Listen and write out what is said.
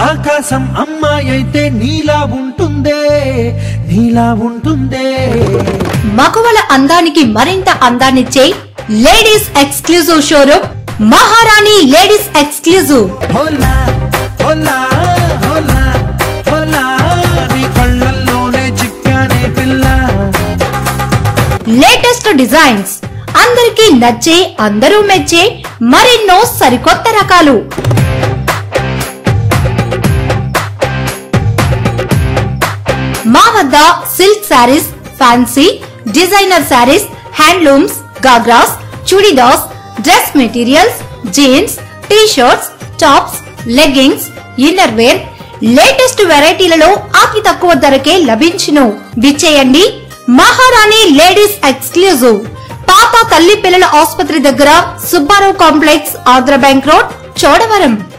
ఆకాశం అమ్మాయి అయితే నీలా ఉంటుందే నీలా ఉంటుందే మగవల అందానికి మరింత అందాన్నిచ్చే ladies exclusive showroom Maharani ladies exclusive హోలా హోలా హోలా హోలా నీ కళ్ళల్లోనే చిక్కానే పిల్ల లేటెస్ట్ డిజైన్స్ అందరికీ నచ్చే అందరూ మెచ్చే మరెన్నో సరికొత్త రకాలు మా వద్ద silk sarees fancy designer sarees handlooms ghagras churidars dress materials jeans T shirts tops leggings inner wear latest వెరైటీలలో అతి తక్కువ ధరకే లభించును విచ్చేయండి మహారాణి లేడీస్ ఎక్స్క్లూజివ్ పాప తల్లి పిల్లల ఆసుపత్రి దగ్గర Subbarao complex Andhra bank road Chodavaram